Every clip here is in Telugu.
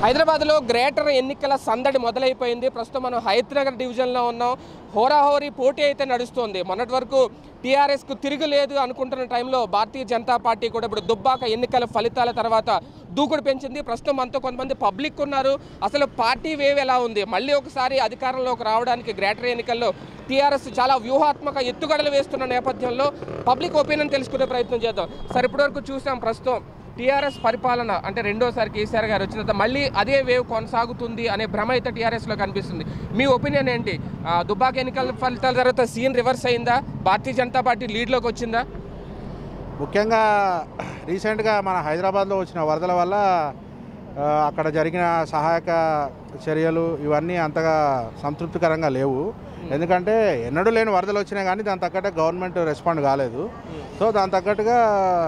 హైదరాబాద్లో గ్రేటర్ ఎన్నికల సందడి మొదలైపోయింది ప్రస్తుతం మనం హైదరాబాద్ డివిజన్లో ఉన్నాం హోరాహోరీ పోటీ అయితే నడుస్తోంది మొన్నటి వరకు టీఆర్ఎస్కు తిరుగులేదు అనుకుంటున్న టైంలో భారతీయ జనతా పార్టీ కూడా ఇప్పుడు దుబ్బాక ఎన్నికల ఫలితాల తర్వాత దూకుడు పెంచింది ప్రస్తుతం మనతో కొంతమంది పబ్లిక్ ఉన్నారు అసలు పార్టీ వేవ్ ఎలా ఉంది మళ్ళీ ఒకసారి అధికారంలోకి రావడానికి గ్రేటర్ ఎన్నికల్లో టీఆర్ఎస్ చాలా వ్యూహాత్మక ఎత్తుగడలు వేస్తున్న నేపథ్యంలో పబ్లిక్ ఒపీనియన్ తెలుసుకునే ప్రయత్నం చేద్దాం సరే ఇప్పటివరకు చూసాం ప్రస్తుతం టీఆర్ఎస్ పరిపాలన అంటే రెండోసారి కేసీఆర్ గారు వచ్చిన తర్వాత మళ్ళీ అదే వేవ్ కొనసాగుతుంది అనే భ్రమ అయితే టీఆర్ఎస్లో కనిపిస్తుంది మీ ఒపీనియన్ ఏంటి ఆ, దుబ్బాక ఎన్నికల ఫలితాల తర్వాత సీన్ రివర్స్ అయిందా భారతీయ జనతా పార్టీ లీడ్లోకి వచ్చిందా ముఖ్యంగా రీసెంట్గా మన హైదరాబాద్లో వచ్చిన వరదల వల్ల ఆ, అక్కడ జరిగిన సహాయక చర్యలు ఇవన్నీ అంతగా సంతృప్తికరంగా లేవు ఎందుకంటే ఎన్నడూ లేని వరదలు వచ్చినాయి కానీ దాని తగ్గట్టు గవర్నమెంట్ రెస్పాండ్ కాలేదు సో దాని తగ్గట్టుగా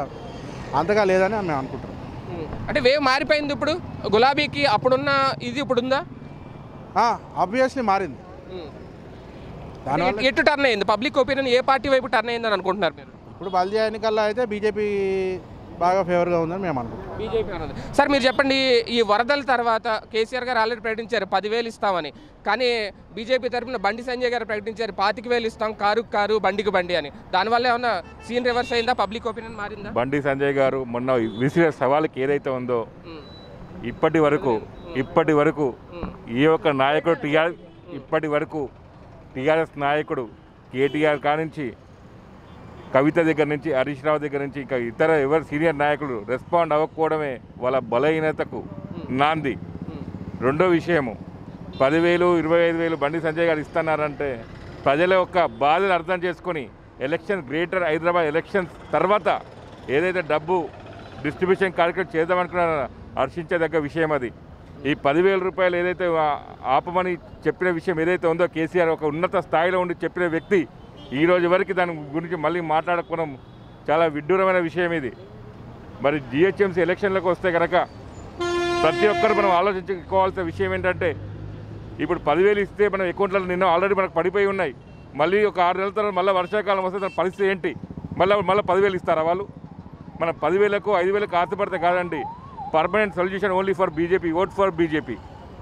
అంతగా లేదని మేము అనుకుంటున్నాం ఉమ్. అంటే వేవ్ మారిపోయింది ఇప్పుడు గులాబీకి అప్పుడున్న ఇది ఇప్పుడు ఉందా ఆబ్వియస్లీ మారింది ఉమ్. దానివల్ల ఎటు టర్న్ అయింది పబ్లిక్ ఒపీనియన్ ఏ పార్టీ వైపు టర్న్ అయిందని అనుకుంటున్నారు మీరు ఇప్పుడు బల్దియా ఎన్నికల్లో అయితే బీజేపీ బాగా ఫేవర్గా ఉందని మేము అనుకుంటున్నాం బీజేపీ అన్నది సార్ మీరు చెప్పండి ఈ వరదల తర్వాత కేసీఆర్ గారు ఆల్రెడీ ప్రకటించారు పదివేలు ఇస్తామని కానీ బీజేపీ తరఫున బండి సంజయ్ గారు ప్రకటించారు పాతిక వేలు ఇస్తాం కారు కారు బండికి బండి అని దానివల్ల ఏమన్నా సీన్ రివర్స్ అయిందా పబ్లిక్ ఒపీనియన్ మారిందా బండి సంజయ్ గారు మొన్న విసిరే సవాలుకి ఏదైతే ఉందో ఉమ్, ఇప్పటి వరకు ఇప్పటి వరకు ఉమ్, ఈ యొక్క నాయకుడు టీఆర్ ఇప్పటి వరకు టీఆర్ఎస్ నాయకుడు కేటీఆర్ కానించి కవిత దగ్గర నుంచి హరీష్ రావు దగ్గర నుంచి ఇంకా ఇతర ఎవరు సీనియర్ నాయకులు రెస్పాండ్ అవ్వకపోవడమే వాళ్ళ బలహీనతకు నాంది ఉమ్, రెండో విషయము పదివేలు ఇరవై ఐదు వేలు బండి సంజయ్ గారు ఇస్తున్నారంటే ప్రజల యొక్క బాధను అర్థం చేసుకొని ఎలక్షన్ గ్రేటర్ హైదరాబాద్ ఎలక్షన్స్ తర్వాత ఏదైతే డబ్బు డిస్ట్రిబ్యూషన్ కార్యక్రమం చేద్దామనుకున్నారో హర్షించదగ్గ విషయం అది ఈ పదివేల రూపాయలు ఏదైతే ఆ- ఆపమని చెప్పిన విషయం ఏదైతే ఉందో కేసీఆర్ ఒక ఉన్నత స్థాయిలో ఉండి చెప్పిన వ్యక్తి ఈ రోజు వరకు దాని గురించి మళ్ళీ మాట్లాడుకోవడం చాలా విడ్డూరమైన విషయం ఇది మరి జిహెచ్ఎంసీ ఎలక్షన్లకు వస్తే కనుక ప్రతి ఒక్కరు మనం ఆలోచించుకోవాల్సిన విషయం ఏంటంటే ఇప్పుడు పదివేలు ఇస్తే మనం అకౌంట్లలో నిన్న ఆల్రెడీ మనకు పడిపోయి ఉన్నాయి మళ్ళీ ఒక ఆరు నెలల తర్వాత మళ్ళీ వర్షాకాలం వస్తే దాని పరిస్థితి ఏంటి మళ్ళీ మళ్ళీ పదివేలు ఇస్తారా వాళ్ళు మన పదివేలకు ఐదు వేలకు ఆశపడితే కాదండి permanent solution only for BJP vote for BJP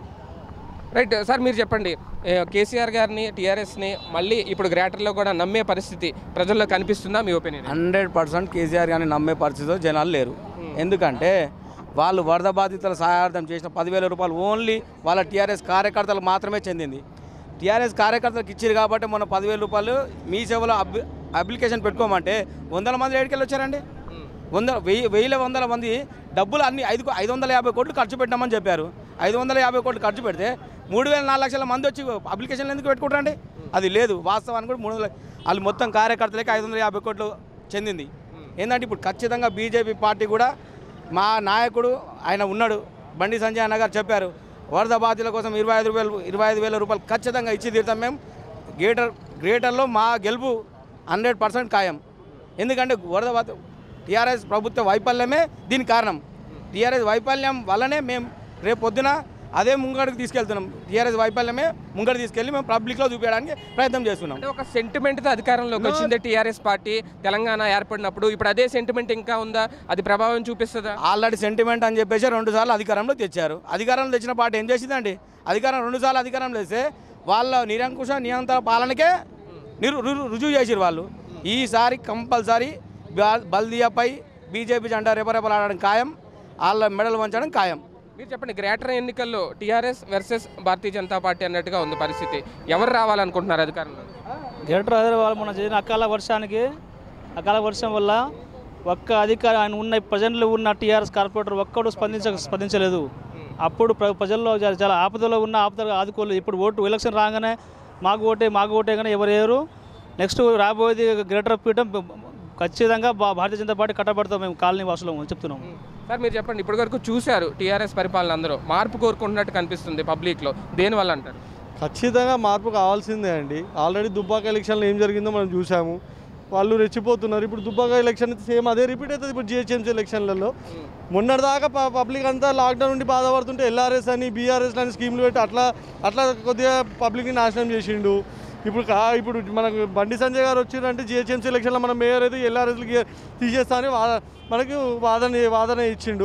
right sir మీరు చెప్పండి ఏ, కేసీఆర్ గారిని టీఆర్ఎస్ని మళ్ళీ ఇప్పుడు గ్రేటర్లో కూడా నమ్మే పరిస్థితి ప్రజల్లో కనిపిస్తుందా మీ ఒపీనియన్ హండ్రెడ్ పర్సెంట్ కేసీఆర్ గారిని నమ్మే పరిస్థితిలో జనాలు లేరు ఎందుకంటే వాళ్ళు వరద బాధితుల సహాయార్థం చేసిన పదివేల రూపాయలు ఓన్లీ వాళ్ళ టీఆర్ఎస్ కార్యకర్తలకు మాత్రమే చెందింది టీఆర్ఎస్ కార్యకర్తలకు ఇచ్చారు కాబట్టి మొన్న పదివేల రూపాయలు మీ సేవలో అబ్ అప్లికేషన్ పెట్టుకోమంటే వందల మంది ఏడుకెళ్ళి వచ్చారండి వంద వెయ్యి వెయ్యిల వందల మంది డబ్బులు అన్ని ఐదు ఐదు వందల యాభై కోట్లు ఖర్చు పెట్టామని చెప్పారు ఐదు వందల యాభై కోట్లు ఖర్చు పెడితే మూడు వేల నాలుగు లక్షల మంది వచ్చి అప్లికేషన్లు ఎందుకు పెట్టుకుంటారండి అది లేదు వాస్తవానికి కూడా మూడు వందల వాళ్ళు మొత్తం కార్యకర్తలకి ఐదు వందల యాభై కోట్లు చెందింది ఏంటంటే ఇప్పుడు ఖచ్చితంగా బీజేపీ పార్టీ కూడా మా నాయకుడు ఆయన ఉన్నాడు బండి సంజయ్ అన్న గారు చెప్పారు వరద బాధితుల కోసం ఇరవై ఐదు రూపాయలు ఇరవై ఐదు వేల రూపాయలు ఖచ్చితంగా ఇచ్చి తీరుతాం మేము గ్రేటర్ గ్రేటర్లో మా గెలుపు హండ్రెడ్ పర్సెంట్ ఖాయం ఎందుకంటే వరద బాధ టీఆర్ఎస్ ప్రభుత్వ వైఫల్యమే దీనికి కారణం టీఆర్ఎస్ వైఫల్యం వల్లనే మేము రేపు పొద్దున అదే ముంగడికి తీసుకెళ్తున్నాం టీఆర్ఎస్ వైఫల్యమే ముంగడి తీసుకెళ్ళి మేము పబ్లిక్లో చూపించడానికి ప్రయత్నం చేస్తున్నాం అంటే ఒక సెంటిమెంట్తో అధికారంలోకి వచ్చింది టీఆర్ఎస్ పార్టీ తెలంగాణ ఏర్పడినప్పుడు ఇప్పుడు అదే సెంటిమెంట్ ఇంకా ఉందా అది ప్రభావం చూపిస్తుందా ఆల్రెడీ సెంటిమెంట్ అని చెప్పేసి రెండు సార్లు అధికారంలో తెచ్చారు అధికారంలో తెచ్చిన పార్టీ ఏం చేసిందండి అధికారం రెండు సార్లు అధికారంలో తెస్తే వాళ్ళ నిరంకుశ నియంత్రణ పాలనకే నిరు రు- రుజువు చేసిరు వాళ్ళు ఈసారి కంపల్సరీ బా- బల్దియాపై బీజేపీ జెండా రెపరెపలాడడం ఖాయం వాళ్ళ మెడలు వంచడం ఖాయం మీరు చెప్పండి గ్రేటర్ ఎన్నికల్లో టీఆర్ఎస్ వర్సెస్ భారతీయ జనతా పార్టీ అన్నట్టుగా ఉంది పరిస్థితి ఎవరు రావాలనుకుంటున్నారు అధికారంలో గ్రేటర్ హైదరాబాద్ మన జరిగిన అకాల వర్షానికి అకాల వర్షం వల్ల ఒక్క అధికారి ఆయన ఉన్న ప్రజెంట్లో ఉన్న టీఆర్ఎస్ కార్పొరేటర్ ఒక్కడు స్పందించ స్పందించలేదు అప్పుడు ప్ర- ప్రజల్లో జా- చాలా ఆపదలో ఉన్న ఆపదలు ఆదుకోలేదు ఇప్పుడు ఓటు ఎలక్షన్ రాగానే మాకు ఓటే మాకు ఓటే కానీ ఎవరు లేరు నెక్స్ట్ రాబోయేది గ్రేటర్ పీఠం ఖచ్చితంగా భా- భారతీయ జనతా పార్టీ కట్టబడతాం మేము కాలనీ వాసులం అని చెప్తున్నాం సార్ మీరు చెప్పండి ఇప్పటి వరకు చూశారు టీఆర్ఎస్ పరిపాలన అందరూ మార్పు కోరుకుంటున్నట్టు కనిపిస్తుంది పబ్లిక్లో దేనివల్ల అంటారు ఖచ్చితంగా మార్పు కావాల్సిందే అండి ఆల్రెడీ దుబ్బాక ఎలక్షన్లో ఏం జరిగిందో మనం చూసాము వాళ్ళు రెచ్చిపోతున్నారు ఇప్పుడు దుబ్బాక ఎలక్షన్ సేమ్ అదే రిపీట్ అవుతుంది ఇప్పుడు జిహెచ్ఎంసీ ఎలక్షన్లలో మొన్నటిదాకా ప- పబ్లిక్ అంతా లాక్డౌన్ నుండి బాధపడుతుంటే ఎల్ఆర్ఎస్ అని బీఆర్ఎస్ అని స్కీమ్లు పెట్టి అట్లా అట్లా కొద్దిగా పబ్లిక్ని నాశనం చేసిండు ఇప్పుడు కా ఇప్పుడు మనకు బండి సంజయ్ గారు వచ్చిందంటే జిహెచ్ఎంసీ ఎలక్షన్లో మన మేయర్ అయితే ఎల్ఆర్ఎస్లకి తీసేస్తా అని వా మనకు వాదన వాదన ఇచ్చిండు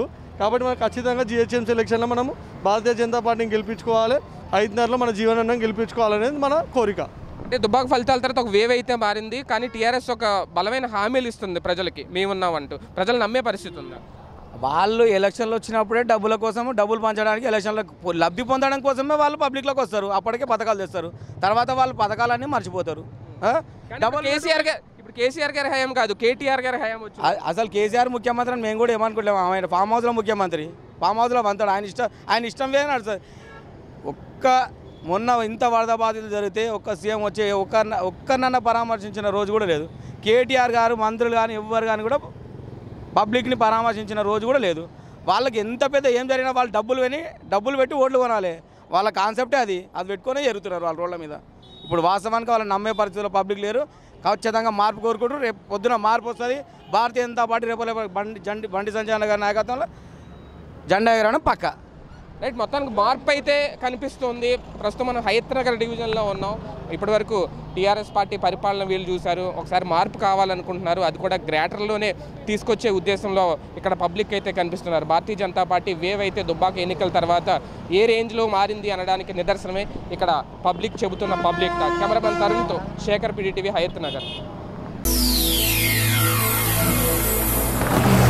కాబట్టి మనం ఖచ్చితంగా జిహెచ్ఎంసీ ఎలక్షన్లో మనము భారతీయ జనతా పార్టీని గెలిపించుకోవాలి ఐదున్నరలో మన జీవనాన్ని గెలిపించుకోవాలనేది మన కోరిక అంటే దుబ్బాక ఫలితాల తర్వాత ఒక వేవ్ అయితే మారింది కానీ టీఆర్ఎస్ ఒక బలమైన హామీలు ఇస్తుంది ప్రజలకి మేమున్నామంటూ ప్రజలు నమ్మే పరిస్థితి ఉందా వాళ్ళు ఎలక్షన్లు వచ్చినప్పుడే డబ్బుల కోసం డబ్బులు పంచడానికి ఎలక్షన్లకు పొ- లబ్ధి పొందడం కోసమే వాళ్ళు పబ్లిక్లోకి వస్తారు అప్పటికే పథకాలు తెస్తారు తర్వాత వాళ్ళు పథకాలన్నీ మర్చిపోతారు ఆ? కానీ డబల్ ఇప్పుడు కేసీఆర్ గారు ఇప్పుడు కేసీఆర్ గారి హయాం కాదు కేటీఆర్ గారి హయాం వచ్చింది అ- అసలు కేసీఆర్ ముఖ్యమంత్రి అని మేము కూడా ఏమనుకోలేము ఆయన ఫామ్ హౌస్లో ముఖ్యమంత్రి ఫామ్ హౌస్లో వంతాడు ఆయన ఇష్టం ఆయన ఇష్టం వేరే నడుస్తుంది ఒక్క మొన్న ఇంత వరద బాధితులు జరిగితే ఒక్క సీఎం వచ్చి ఒక్క ఒక్కరినన్న పరామర్శించిన రోజు కూడా లేదు కేటీఆర్ గారు మంత్రులు కానీ ఎవ్వరు కానీ కూడా పబ్లిక్ని పరామర్శించిన రోజు కూడా లేదు వాళ్ళకి ఎంత పెద్ద ఏం జరిగినా వాళ్ళు డబ్బులు విని డబ్బులు పెట్టి ఓట్లు కొనాలి వాళ్ళ కాన్సెప్టే అది అది పెట్టుకునే జరుగుతున్నారు వాళ్ళ రోడ్ల మీద ఇప్పుడు వాస్తవానికి వాళ్ళని నమ్మే పరిస్థితుల్లో పబ్లిక్ లేరు ఖచ్చితంగా మార్పు కోరుకుంటారు రేపు పొద్దున మార్పు వస్తుంది భారతీయ జనతా పార్టీ రేపు రేపు బండి జండి బండి సంజయ్ గారి నాయకత్వంలో జెండా ఎగరడం పక్క రైట్ మొత్తానికి మార్పు అయితే కనిపిస్తుంది ప్రస్తుతం మనం హయత్ నగర్ డివిజన్లో ఉన్నాం ఇప్పటివరకు టీఆర్ఎస్ పార్టీ పరిపాలన వీళ్ళు చూశారు ఒకసారి మార్పు కావాలనుకుంటున్నారు అది కూడా గ్రేటర్లోనే తీసుకొచ్చే ఉద్దేశంలో ఇక్కడ పబ్లిక్ అయితే కనిపిస్తున్నారు భారతీయ జనతా పార్టీ వేవ్ అయితే దుబ్బాక ఎన్నికల తర్వాత ఏ రేంజ్లో మారింది అనడానికి నిదర్శనమే ఇక్కడ పబ్లిక్ చెబుతున్న పబ్లిక్ టాక్ కెమెరామెన్ తరుణ్తో శేఖర్ పిడిటీవీ హయత్ నగర్